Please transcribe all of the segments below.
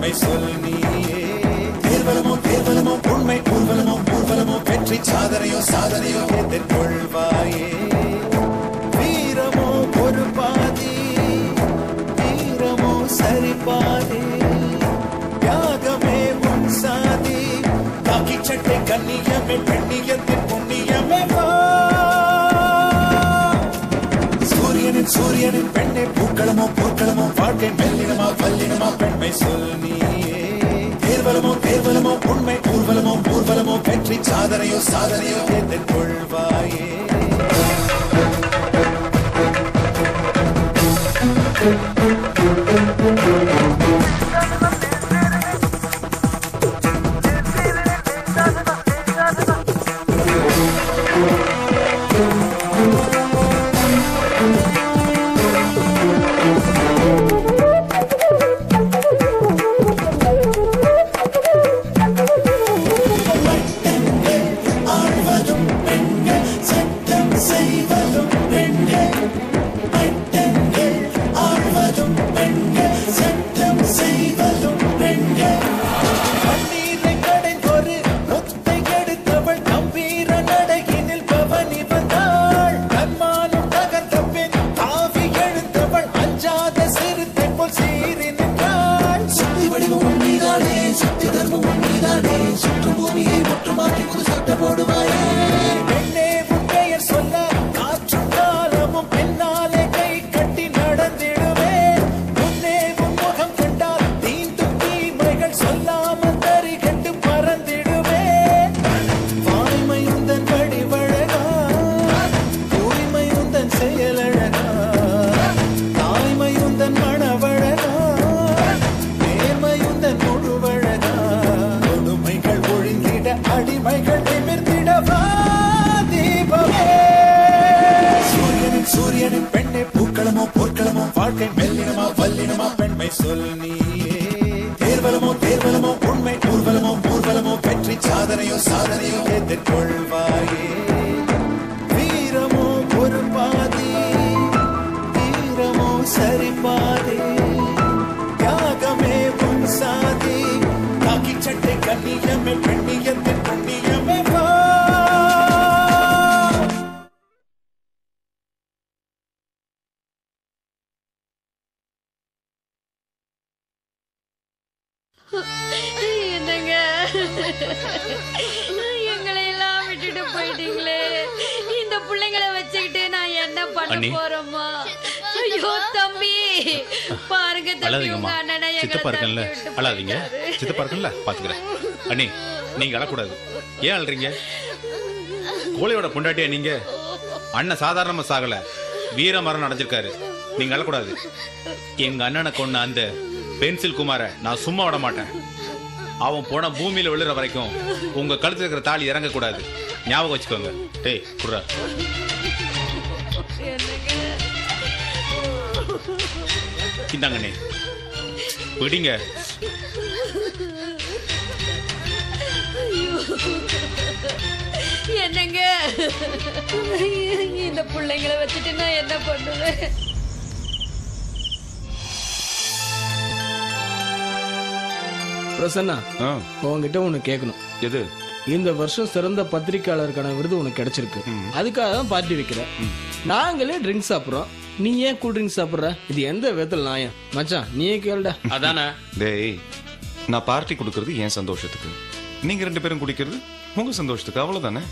பெண்மை சொல் நீயே தேர்வலமோ தேர்வலமோ உண்மை ஊர்வலமோ ஊர்வலமோ வெற்றி சாதனையோ சாதனையோ எதிர்கொள்வாயே வீரமோ ஒரு பாதி வீரமோ சரி பாதி தியாகமே உன் சாதி காக்கி சட்டை கண்ணியமே பெண்ணியத்தின் புண்ணியமே வா சூரியனின் சூரியனின் பெண்ணே பூக்களமோ பூக்களமோ வாழ்க்கை மெல்லினமா வல்லினமா பெண்மை சொல் நீயே தேர்வலமோ தேர்வலமோ உண்மை ஊர்வலமோ ஊர்வலமோ வெற்றி சாதனையோ சாதனையோ எதிர்கொள்வாயே ஆழ்வதும் பெண்கள் சட்டம் செய்வதும் பெண்கள் பெண்கள் ஆழ்வதும் பெண்கள் சட்டம் செய்வதும் பெண்கள் கண்ணீரை கடைந்தொரு முத்தை எடுத்தவள் கம்பீர நடையினில் பவனி வந்தாள் தன்மானம் தகர்ந்த பெண் தாவி எழுந்தவள் அஞ்சாத சிறுத்தை போல் சீறி நின்றாள் சக்தி வடிவம் உன்னிதானே சக்தி தர்மம் உன்னிதானே சுற்றும் பூமியை முற்றுமாக்கி புது சட்டை போடுவாயே பெண்ணே உன் பெயர் சொல்ல காற்றும் காலமும் பெண்ணாலே கை கட்டி நடந்திடுவேன் முன்னே உன் முகம் கண்டால் தீண்டும் தீமைகள் சொல்லாமல் தறி கண்டு பறந்திடுவேன் வாய்மை உந்தன் வடிவழகா தூய்மை உந்தன் செயலழகா தாய்மை உந்தன் மணவழகா நேர்மை உந்தன் முழுவழகா கொடுமைகள் ஒழிந்திட அடிமைகள் நிமிர்ந்திடவா தீபமே சூரியனின் சூரியனின் பெண்ணே பூக்களமோ போர்க்களமோ வாழ்க்கை மெல்லினமா வல்லினமா பெண்மை சொல் நீயே தேர்வலமோ தேர்வலமோ உண்மை ஊர்வலமோ ஊர்வலமோ வெற்றி சாதனையோ சாதனையோ எதிர்கொள்வாயே வீரமோ ஒரு பாதி வீரமோ சரி பாதி தியாகமே உன் சாதி காக்கி சட்டை கண்ணியமே பெண்ணியத்தின் புண்ணியமே வா என்னங்க எங்களை எல்லாம் விட்டுட்டு போயிட்டீங்களே இந்த பிள்ளைங்களை வச்சுக்கிட்டு நான் என்ன பண்ண அண்ணி. போறோமா ஐயோ தம்பி பாருங்க தம்பி அழாதீங்கம்மா உங்க அண்ணனை எங்களை சித்தப்பா இருக்கேன்ல தள்ளி விட்டு அழாதீங்க போயிட்டாரு. சித்தப்பா இருக்கேன்ல பாத்துக்கிறேன் அண்ணி நீங்க அழக்கூடாது ஏன் அழறீங்க கோழையோட பொண்டாட்டியா நீங்க அண்ணன் சாதாரணமா சாகல வீர மரணம் அடைஞ்சிருக்காரு நீங்க அழக்கூடாது எங்க அண்ணனை கொன்ன அந்த பென்சில் குமார நான் சும்மா விட மாட்டேன் அவன் போன பூமியில விழுற வரைக்கும் உங்க கழுத்துல இருக்கிற தாலி இறங்க கூடாது ஞாபகம் வச்சுக்கோங்க டேய் குடுறா இந்தாங்க அண்ணே விடிங்க என்னங்க இந்த பிள்ளைங்களை வச்சுட்டு நான் என்ன பண்ணுவேன் பிரசன்னா ஆ, உன்கிட்ட ஒண்ணு கேட்கணும் எது இந்த வருஷம் சிறந்த பத்திரிக்கையாளருக்கான விருது உனக்கு கிடைச்சிருக்கு அதுக்காக தான் பார்ட்டி வைக்கிற நாங்களே ட்ரிங்க்ஸ் சாப்பிடுறோம் நீ ஏன் கூல் ட்ரிங்க்ஸ் சாப்பிடுற இது எந்த விதத்துல நியாயம் மச்சான் நீயே கேளுடா அதானே டேய் நான் பார்ட்டி கொடுக்கறது என் சந்தோஷத்துக்கு நீங்க ரெண்டு பேரும் குடிக்கிறது உங்க சந்தோஷத்துக்கு அவ்வளவுதானே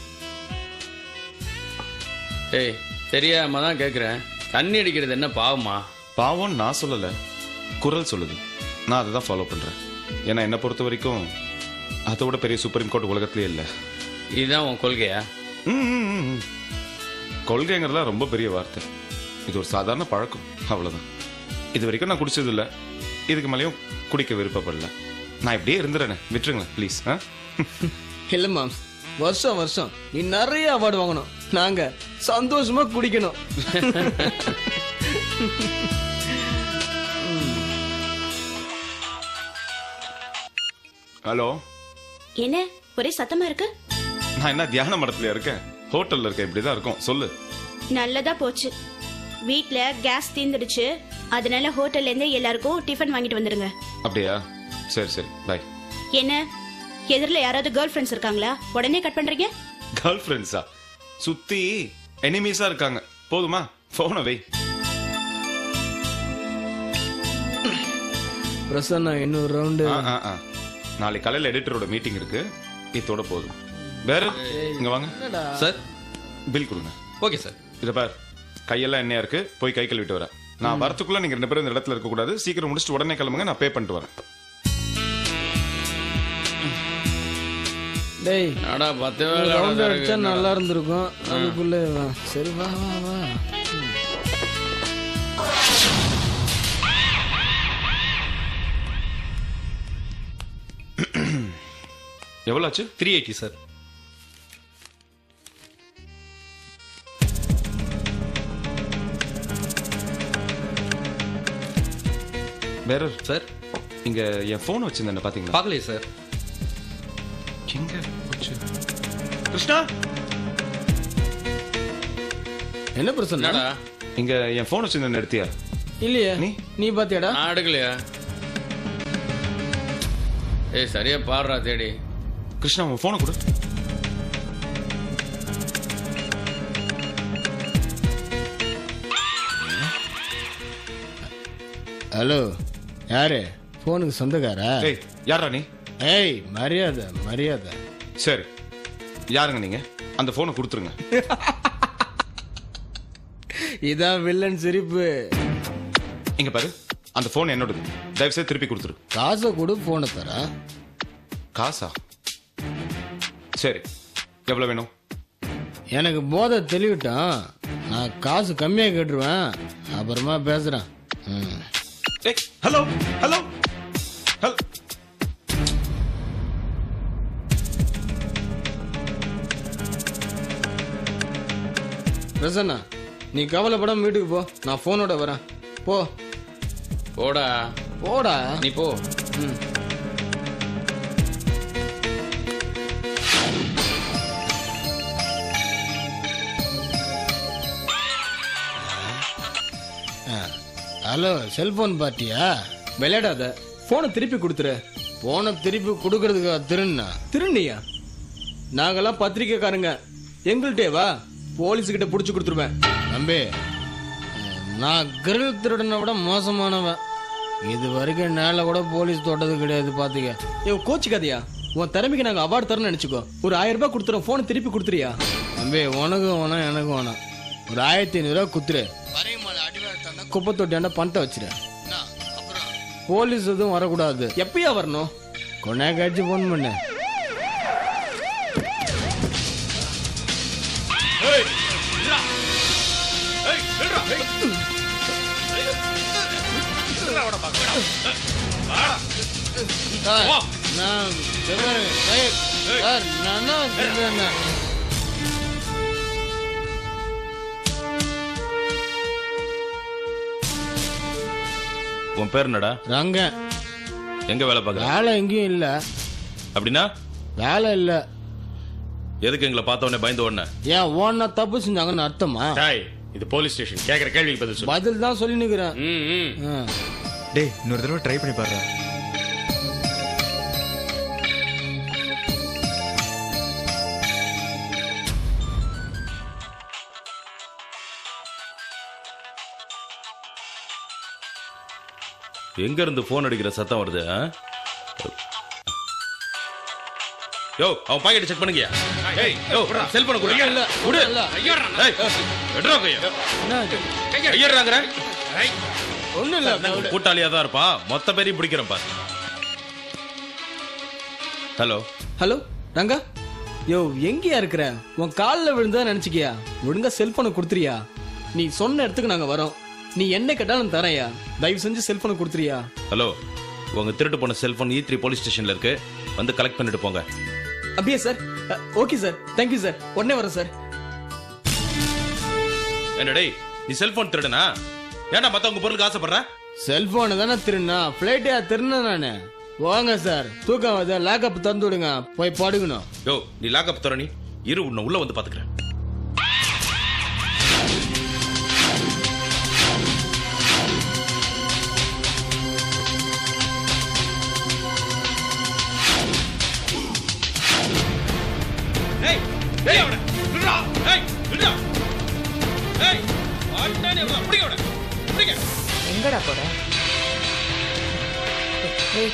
டேய் தெரியாம தான் கேக்குறேன் தண்ணி அடிக்கிறது என்ன பாவமா பாவம் நான் சொல்லல குரல் சொல்லுது நான் அதை தான் ஃபாலோ பண்றேன் ஏன்னா என்னை பொறுத்த வரைக்கும் அதை விட பெரிய சுப்ரீம் கோர்ட் உலகத்திலே இல்லை இதுதான் உன் கொள்கையா ம், ம், ம், ம். கொள்கைங்கிறதுலாம் ரொம்ப பெரிய வார்த்தை இது ஒரு சாதாரண பழக்கம் அவ்வளவுதான் இது வரைக்கும் நான் குடிச்சது இல்ல இதுக்கு மேலேயும் குடிக்க விருப்பப்படல நான் இப்படியே இருந்துறேனே விட்டுருங்களேன் ப்ளீஸ் ஆ இல்ல மாம்ஸ் வருஷம் வருஷம் நீ நிறைய அவார்டு வாங்கணும் நாங்க சந்தோஷமா குடிக்கணும் ஹலோ என்ன ஒரே சத்தமா இருக்கு நான் என்ன தியான மடத்துல இருக்கேன் ஹோட்டல்ல இருக்கேன் இப்படிதான் இருக்கும் சொல்லு நல்லதா போச்சு வீட்ல கேஸ் தீந்துடுச்சு அதனால ஹோட்டல்ல இருந்து எல்லாருக்கும் டிஃபன் வாங்கிட்டு வந்துருங்க அப்படியா சரி சரி பாய் என்ன எதிரில் யாராவது கேர்ள் ஃப்ரெண்ட்ஸ் இருக்காங்களா உடனே கட் பண்றீங்க கேர்ள் ஃப்ரெண்ட்ஸா சுத்தி எனிமீஸா இருக்காங்க போதுமா போன வை பிரசன்னா இன்னொரு ரவுண்டு ஆ, ஆ, ஆ. நாளைக்கு காலையில எடிட்டரோட மீட்டிங் இருக்கு இதோட போதும் வேற இங்க வாங்க சார் பில் கொடுங்க ஓகே சார் இத பார் கையெல்லாம் எண்ணெயா இருக்கு போய் கை கழுவிட்டு வரேன் நான் வரத்துக்குள்ள நீங்க ரெண்டு பேரும் இந்த இடத்துல இருக்க கூடாது சீக்கிரம் முடிச்சுட்டு உடனே கிளம்புங்க நான் பே பண்ணிட்டு வரேன் டேய் நாடா பத்து ரவுண்ட் அடிச்சா நல்லா இருந்திருக்கும் அதுக்குள்ள வா. சரி வா வா வா எவ்வளவு ஆச்சு த்ரீ எயிட்டி சார் வேற சார் இங்க என் போன் வச்சிருந்தேன் பாத்தீங்களா பார்க்கலையே சார் எங்க போச்சு கிருஷ்ணா என்ன பிரசன்னா என்னடா இங்க என் போன் வச்சிருந்தேன் எடுத்தியா இல்லையே நீ? நீ பாத்தியாடா நான் எடுக்கலையா ஏய் சரியா பாடுறா தேடி கிருஷ்ணா உன் போனை கொடு ஹலோ யாரு போனுக்கு சொந்தக்காரா ஏய் யாரா நீ ஏய் மரியாதை மரியாதை சரி யாருங்க நீங்க அந்த போனை கொடுத்துருங்க இதான் வில்லன் சிரிப்பு இங்க பாரு அந்த போன் என்னோடது தயவு செய்து திருப்பி கொடுத்துரு காசை கொடு போனை தர காசா சரி எவ்வளவு வேணும் எனக்கு போதை தெளிவிட்டான் நான் காசு கம்மியா கேட்டுருவேன் அப்புறமா பேசுறேன் ம். ஏய் ஹலோ ஹலோ ஹலோ பிரசன்னா நீ கவலைப்படாம வீட்டுக்கு போ நான் போனோட வரேன் போ போடா போடா நீ போ ம். ஆ, ஹலோ செல்போன் பார்ட்டியா விளையாடாத போனை திருப்பி கொடுத்துரு போனை திருப்பி கொடுக்கறதுக்கு திருண்ணா திருநியா நாங்கெல்லாம் பத்திரிக்கைக்காரங்க எங்கள்கிட்டே வா போலீஸ் கிட்ட புடிச்சு கொடுத்துருவேன் தம்பி நான் கிரில் திருடனை விட மோசமானவன் இது வரைக்கும் நேரில் கூட போலீஸ் தொட்டது கிடையாது பாத்துக்க ஏ கோச்சிக்காதியா உன் திறமைக்கு நாங்க அவார்டு தரணும்னு நினைச்சுக்கோ ஒரு ஆயிரம் ரூபாய் கொடுத்துறோம் போனை திருப்பி கொடுத்துறியா தம்பி உனக்கும் வேணாம் எனக்கும் வேணாம் ஒரு ஆயிரத்தி ஐநூறுரூவா குத்துரு குப்பை தொட்டியாண்ட பணத்தை வச்சிரு போலீஸ் எதுவும் வரக்கூடாது எப்பயா வரணும் கொஞ்ச நேரம் கழிச்சு ஃபோன் பண்ணு சார், நான் சார், சார், நான் தான் சொல்றேன். உன் பேர் என்னடா ரங்கன் எங்க வேலை பார்க்கற வேலை எங்கேயும் இல்ல அப்படின்னா வேலை இல்ல எதுக்கு எங்களை பார்த்த உடனே பயந்த உடனே ஏன் ஓன்னா தப்பு செஞ்சாங்கன்னு அர்த்தமா டாய் இது போலீஸ் ஸ்டேஷன் கேக்குற கேள்விக்கு பதில் சொல்லு பதில் தான் சொல்லி நிக்கிறேன் ம் ம் ஆ. டேய் இன்னொரு தடவை ட்ரை பண்ணி பாரு எங்க இருந்து போன் அடிக்கிற சத்தம் வருது ஆ? யோ அவன் பாக்கெட் செக் பண்ணுங்க ஏய் யோ செல்போனை கொடு இல்ல, கொடு இல்ல. ஏய் எட்ரா கையா என்ன இது? ஐயறாங்கற ஒண்ணும் இல்ல கூட்டாளியா தான் இருப்பா மொத்த பேரையும் பிடிக்கிறேன் பாரு ஹலோ ஹலோ ரங்கா யோ எங்கேயா இருக்கிற உன் காலில் விழுந்தா நினைச்சுக்கியா ஒழுங்கா செல்போனை கொடுத்துறியா நீ சொன்ன இடத்துக்கு நாங்க வரோம் நீ என்ன கேட்டாலும் தரையா தயவு செஞ்சு செல்போனை கொடுத்துறியா ஹலோ உங்க திருட்டு போன செல்போன் ஈ த்ரீ போலீஸ் ஸ்டேஷன்ல இருக்கு வந்து கலெக்ட் பண்ணிட்டு போங்க அப்படியே sir okay sir thank you sir உடனே வரேன் சார் என்ன டேய் நீ செல்போன் திருடனா ஏன்டா மத்தவங்க பொருளுக்கு ஆசைப்படுற செல்போனை தானே திருண்ணா பிளேட்டையா திருண்ணா நானு வாங்க சார் தூக்கம் வருது லேக்கப் தந்து விடுங்க போய் படுக்கணும் யோ நீ லாக்அப் தர நீ இரு உன்னை உள்ள வந்து பாத்துக்கிறேன் ஏய் அவனை விடுடா ஏய் விடுடா ஏய் ஆட்டானே விடுடா பிடிங்க அவனை பிடிங்க எங்கடா போற ஏய்.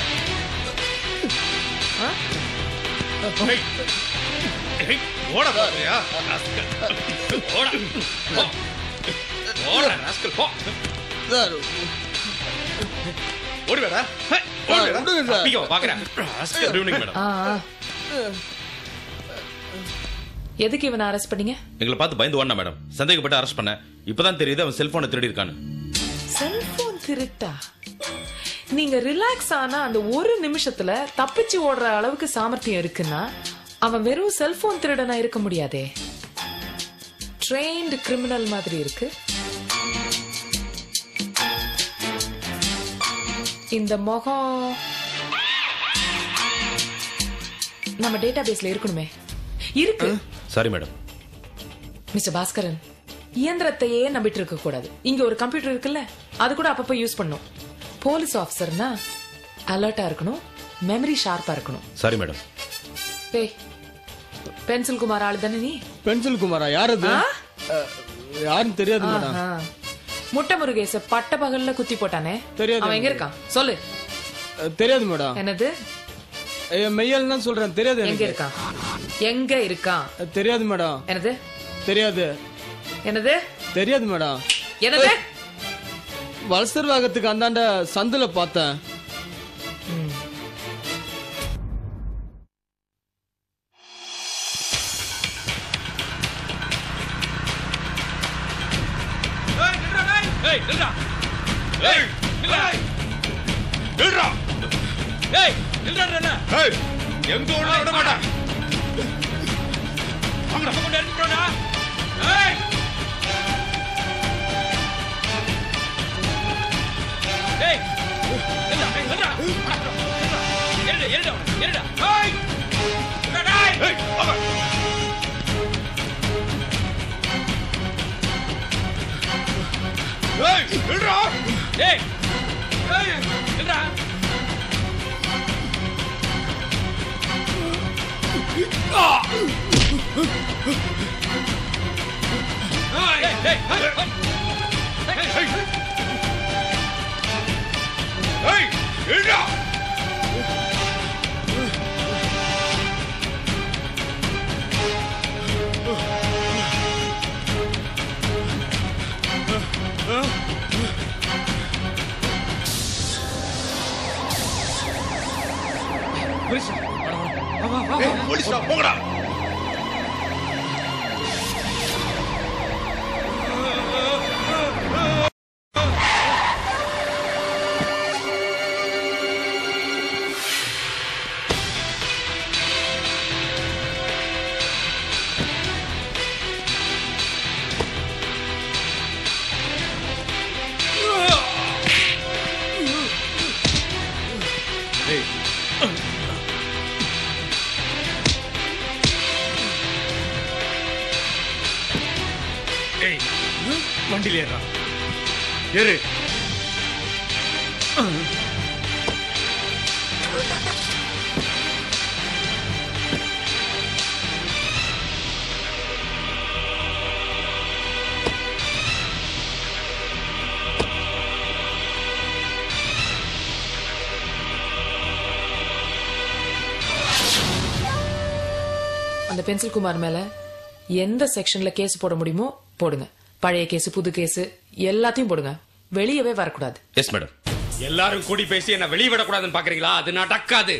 ஆ? ஏய் ஏய் ஓட பாக்குறியா ராஸ்கல் ஓட போ. ஓட ராஸ்கல் போ சார் ஓடுவேடா ஏய், ஓடுவேடா பிடிக்க பாக்குறேன் ராஸ்கல் குட் ஈவினிங் மேடம் ஆ, ஆ. எதுக்கு இவனை அரெஸ்ட் பண்ணீங்க எங்களை பார்த்து பயந்து ஓடனா மேடம் சந்தேகப்பட்டு அரெஸ்ட் பண்ணேன் இப்பதான் தெரியுது அவன் செல்போனை திருடி இருக்கான்னு செல்போன் திருட்டா நீங்க ரிலாக்ஸ் ஆனா அந்த ஒரு நிமிஷத்துல தப்பிச்சு ஓடுற அளவுக்கு சாமர்த்தியம் இருக்குன்னா அவன் வெறும் செல்போன் திருடனா இருக்க முடியாதே ட்ரெயின்டு கிரிமினல் மாதிரி இருக்கு இந்த முகம் நம்ம டேட்டா பேஸ்ல இருக்கணுமே இருக்கு சாரி மேடம் மிஸ்டர் பாஸ்கரன் இயந்திரத்தையே நம்பிட்டு இருக்க கூடாது இங்க ஒரு கம்ப்யூட்டர் இருக்குல்ல அது கூட அப்பப்ப யூஸ் பண்ணும் போலீஸ் ஆபீசர்னா அலர்ட்டா இருக்கணும் மெமரி ஷார்ப்பா இருக்கணும் சாரி மேடம் ஏய் பென்சில் குமார் ஆளு தானே நீ பென்சில் குமாரா யார் அது ஆ? அஹ், யாருன்னு தெரியாது மேடம் ஆஹா. முட்டை முருகேச பட்ட பகல்ல குத்தி போட்டானே தெரியாது அவன் எங்க இருக்கான் சொல்லு அஹ், தெரியாது மேடம் என்னது என் மெய்யல் தான் சொல்றேன் தெரியாது எங்க எனக்கு இருக்கான் எங்க இருக்கான் அஹ், தெரியாது மேடம் என்னது தெரியாது என்னது தெரியாது மேடம் என்னது வல்சர் வாகத்துக்கு அந்தாண்ட சந்துல பார்த்தேன் ஏய் நில்றா ஏய் நில்றா நில்றா ஏய் நில்றா என்ன ஏய் எங்க ஓட விட மாட்டேன் அங்க கொண்டு எடுத்துடா ஏய் ஏய் நில்றா ஏய் நில்றா எருடா எருடா எருடா ஏய் நில்றா ஏய் அவன் ஏய் நில்றா ஏய் ஏய் நில்றா ஏய் ஏய் ஏய் ஏய் ஏய் நில்றா போலீஸ்டா போங்கடா ஏய் வண்டியில ஏறா ஏறு அந்த பென்சில் குமார் மேல எந்த செக்ஷன்ல கேஸ் போட முடியுமோ போடுங்க பழைய கேஸ் புது கேஸ் எல்லாத்தையும் போடுங்க வெளியவே வரக்கூடாது எஸ் மேடம் எல்லாரும் கூடி பேசி என்ன வெளியே விடக்கூடாதுன்னு பாக்குறீங்களா அது நடக்காது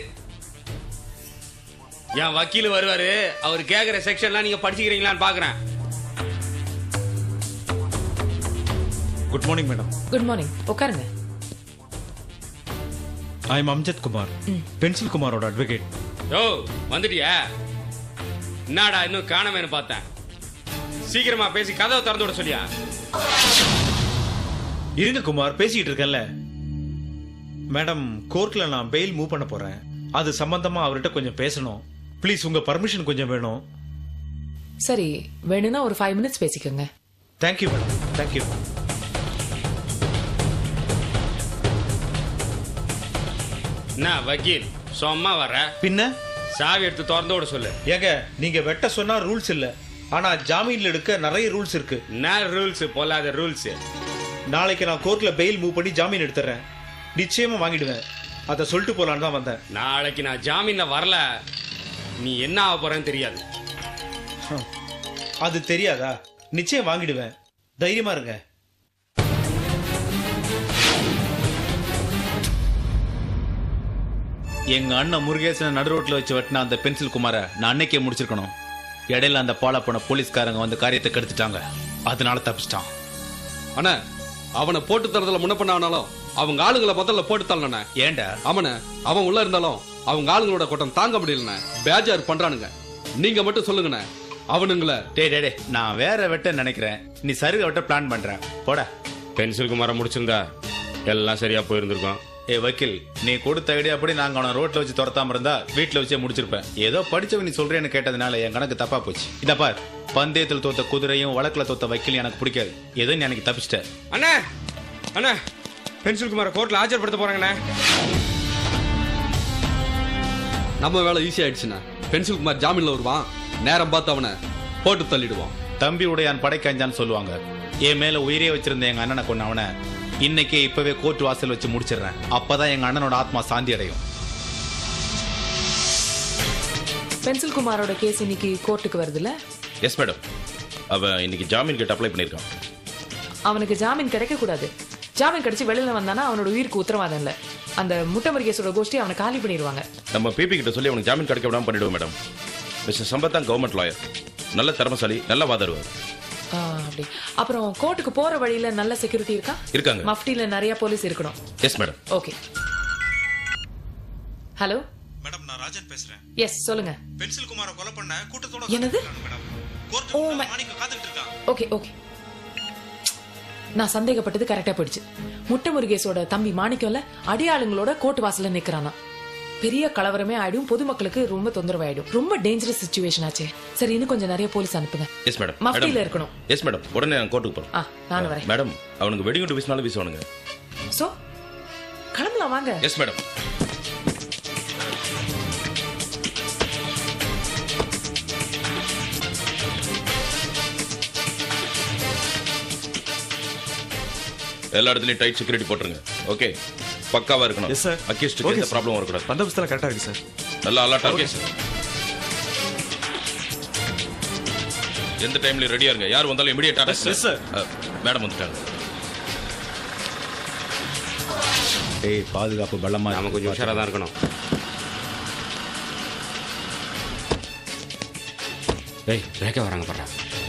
என் வக்கீல் வருவாரு அவர் கேக்குற செக்ஷன்லாம் நீங்க படிச்சுக்கிறீங்களான்னு பாக்குறேன் good morning madam good morning உட்காருங்க I am Amjad Kumar pencil குமாரோட அட்வொகேட் ஓ வந்துட்டியா என்னடா இன்னும் காணமேனு பார்த்தேன் சீக்கிரமா பேசி கதவை திறந்து விட சொல்லியா இருங்க குமார் பேசிக்கிட்டு இருக்கேன்ல மேடம் கோர்ட்ல நான் பெயில் மூவ் பண்ண போறேன் அது சம்பந்தமா அவர்கிட்ட கொஞ்சம் பேசணும் ப்ளீஸ் உங்க பர்மிஷன் கொஞ்சம் வேணும் சரி வேணும்னா ஒரு ஃபைவ் மினிட்ஸ் பேசிக்கோங்க தேங்க்யூ மேடம் தேங்க்யூ என்ன வக்கீல் சும்மா வர பின்ன சாவி எடுத்து திறந்து விட சொல்லு ஏங்க நீங்க வெட்ட சொன்னா ரூல்ஸ் இல்ல ஆனா ஜாமீன்ல எடுக்க நிறைய ரூல்ஸ் இருக்கு என்ன ரூல்ஸ் பொல்லாத ரூல்ஸ் நாளைக்கு நான் கோர்ட்ல பெயில் மூவ் பண்ணி ஜாமீன் எடுத்துறேன் நிச்சயமா வாங்கிடுவேன் அதை சொல்லிட்டு போலான்னு தான் வந்தேன் நாளைக்கு நான் ஜாமீன்ல வரல நீ என்ன ஆக போறேன்னு தெரியாது அது தெரியாதா நிச்சயம் வாங்கிடுவேன் தைரியமா இருங்க எங்க அண்ணன் முருகேசனை நடு ரோட்ல வச்சு வெட்டின அந்த பென்சில் குமார நான் அன்னைக்கே முடிச்சிருக்கணும் இடையில அந்த பாலா போன போலீஸ்காரங்க வந்து காரியத்தை கெடுத்துட்டாங்க அதனால தப்பிச்சிட்டான் அண்ணா அவனை போட்டு தரதுல முன்ன பண்ணானாலும் அவங்க ஆளுங்களை முதல்ல போட்டு தரலண்ணே ஏன்டா அவன அவன் உள்ள இருந்தாலும் அவங்க ஆளுங்களோட கூட்டம் தாங்க முடியலண்ணே பேஜார் பண்றானுங்க நீங்க மட்டும் சொல்லுங்கண்ணே அவனுங்கள டே டே டே நான் வேற வெட்ட நினைக்கிறேன் நீ சருக வெட்ட பிளான் பண்ற போட பென்சில் குமார முடிச்சிருந்தா எல்லாம் சரியா போயிருந்திருக்கும் ஏ வக்கீல் நீ கொடுத்த ஐடியா அப்படி நாங்க அவனை ரோட்ல வச்சு துரத்தாம இருந்தா வீட்ல வச்சே முடிச்சிருப்பேன் ஏதோ படிச்சவன் நீ சொல்றேன்னு கேட்டதுனால என் கணக்கு தப்பா போச்சு இத பார் பந்தயத்தில் தோத்த குதிரையும் வழக்குல தோத்த வக்கீல் எனக்கு பிடிக்காது ஏதோ நீ எனக்கு தப்பிச்சிட்ட அண்ணா அண்ணா பென்சில் குமார கோர்ட்ல ஆஜர்படுத்த போறாங்கண்ணே நம்ம வேலை ஈஸி ஆயிடுச்சுண்ணே பென்சில் குமார் ஜாமீன்ல வருவான் நேரம் பார்த்து அவனை போட்டு தள்ளிடுவான் தம்பி உடையான் படைக்கஞ்சான்னு சொல்லுவாங்க என் மேல உயிரே வச்சிருந்த எங்க அண்ணனை கொன்ன அவனை இன்னைக்கே இப்பவே கோர்ட் வாசல் வச்சு முடிச்சிடுறேன் அப்பதான் எங்க அண்ணனோட ஆத்மா சாந்தி அடையும் பென்சில் குமாரோட கேஸ் இன்னைக்கு கோர்ட்டுக்கு வருதுல்ல எஸ் மேடம் அவன் இன்னைக்கு ஜாமீன் கேட்டு அப்ளை பண்ணியிருக்கான் அவனுக்கு ஜாமீன் கிடைக்க கூடாது ஜாமீன் கிடைச்சு வெளியில வந்தானா அவனோட உயிருக்கு உத்தரவாதம் இல்ல அந்த முட்டை முருகேசோட கோஷ்டி அவனை காலி பண்ணிடுவாங்க நம்ம பிபி கிட்ட சொல்லி அவனுக்கு ஜாமீன் கிடைக்க விடாம பண்ணிடுவோம் மேடம் மிஸ்டர் சம்பத் தான் கவர்மெண்ட் லாயர் நல்ல திறமசாலி நல்ல வாதாடுவார் ஆ, அப்படி அப்புறம் கோர்ட்டுக்கு போற வழியில நல்ல செக்யூரிட்டி இருக்கா இருக்காங்க மஃப்டில நிறைய போலீஸ் இருக்கணும் yes madam okay hello madam நான் ராஜன் பேசுறேன் எஸ் சொல்லுங்க பென்சில் குமார கொலை பண்ண கூட்டத்தோட என்னது கோர்ட் ஓ மை காத்துக்கிட்டு இருக்கான் ஓகே ஓகே நான் சந்தேகப்பட்டது கரெக்டா போயிடுச்சு முட்டை முருகேசோட தம்பி மாணிக்கம்ல அடியாளுங்களோட கோர்ட் வாசல்ல நிக்கிறானா பெரிய கலவரமே ஆயிடும் பொதுமக்களுக்கு ரொம்ப தொந்தரவாயிடும் ரொம்ப டேஞ்சரஸ் சுச்சுவேஷன் ஆச்சே சரி இன்னும் கொஞ்சம் நிறைய போலீஸ் அனுப்புங்க எஸ் மேடம் மஃப்டில இருக்கணும் எஸ் மேடம் உடனே நான் கோர்ட்டுக்கு போறோம் ஆ நானும் வரேன் மேடம் அவனுக்கு வெடிகுண்டு வீசினாலும் வீசுவானுங்க சோ கிளம்பலாம் வாங்க எஸ் மேடம் எல்லா இடத்துலயும் டைட் செக்யூரிட்டி போட்டுருங்க ஓகே பக்காவா இருக்கணும் Yes, sir. அக்யூஸ்டுக்கு Okay, எந்த sir. ப்ராப்ளம் வரக்கூடாது பந்தோபஸ்தெல்லாம் கரெக்டா இருக்கு சார் நல்லா அலர்ட்டா இருக்கு சார் எந்த டைம்ல ரெடியா இருங்க யார் வந்தாலும் immediate Yes, yes, sir. Madam வந்துட்டாங்க ஏய் பாதுகாப்பு பலமா நாம கொஞ்சம் உஷாரா தான் இருக்கணும் ஏய் ரேகா வராங்க பாரு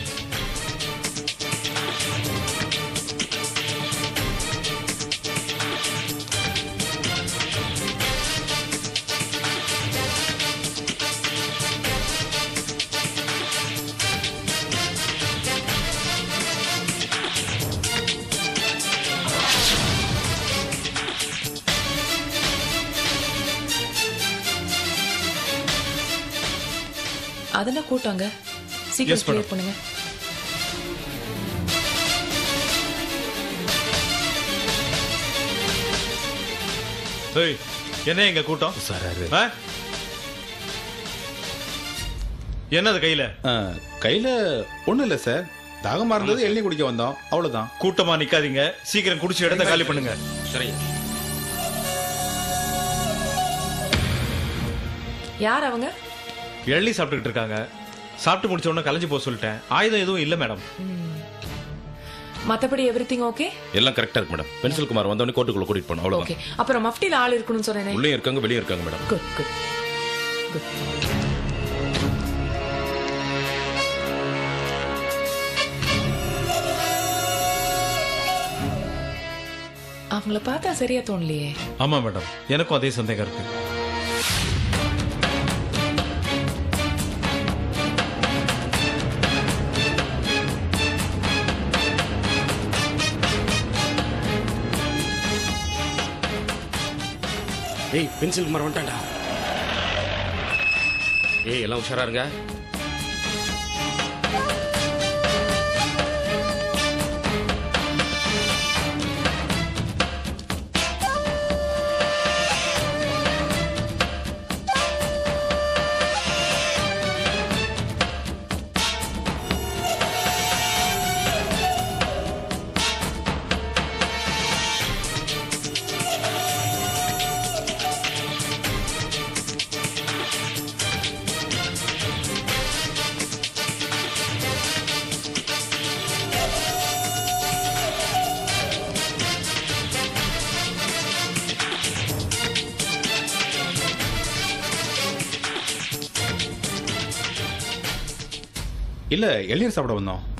அதெல்லாம் கூட்டாங்க Yes, சீக்கிரம் madam. கிளியர் பண்ணுங்க ஏய் என்ன எங்க கூட்டம் சார் ஆ? என்னது கையில கையில ஒண்ணும் இல்ல சார் தாகமா இருந்தது எள்ளி குடிக்க வந்தோம் அவ்வளவுதான் கூட்டமா நிக்காதீங்க சீக்கிரம் குடிச்சு இடத்த காலி பண்ணுங்க சரி யார் அவங்க எள்ளி சாப்பிட்டுக்கிட்டு இருக்காங்க சாப்பிட்டு முடிச்ச உடனே கலைஞ்சு போக சொல்லிட்டேன் ஆயுதம் எதுவும் இல்ல மேடம் மத்தபடி எவ்ரிதிங் ஓகே எல்லாம் கரெக்டா இருக்கு மேடம் பென்சில் குமார் வந்தோடனே கோர்ட்டுக்குள்ள கூட்டிட்டு போனோம் ஓகே அவ்வளவுதான் அப்புறம் மஃப்டில ஆள் இருக்கணும்னு சொன்னேனே உள்ளே இருக்காங்க வெளியே இருக்காங்க மேடம் குட் குட் குட் அவங்கள பார்த்தா சரியா தோணலையே ஆமா மேடம் எனக்கும் அதே சந்தேகம் இருக்கு ஏய் பென்சில் குமார் வந்துட்டான்டா ஏய் எல்லாம் உஷாரா இருங்க இல்ல இளநீர் சாப்பிட வந்தோம்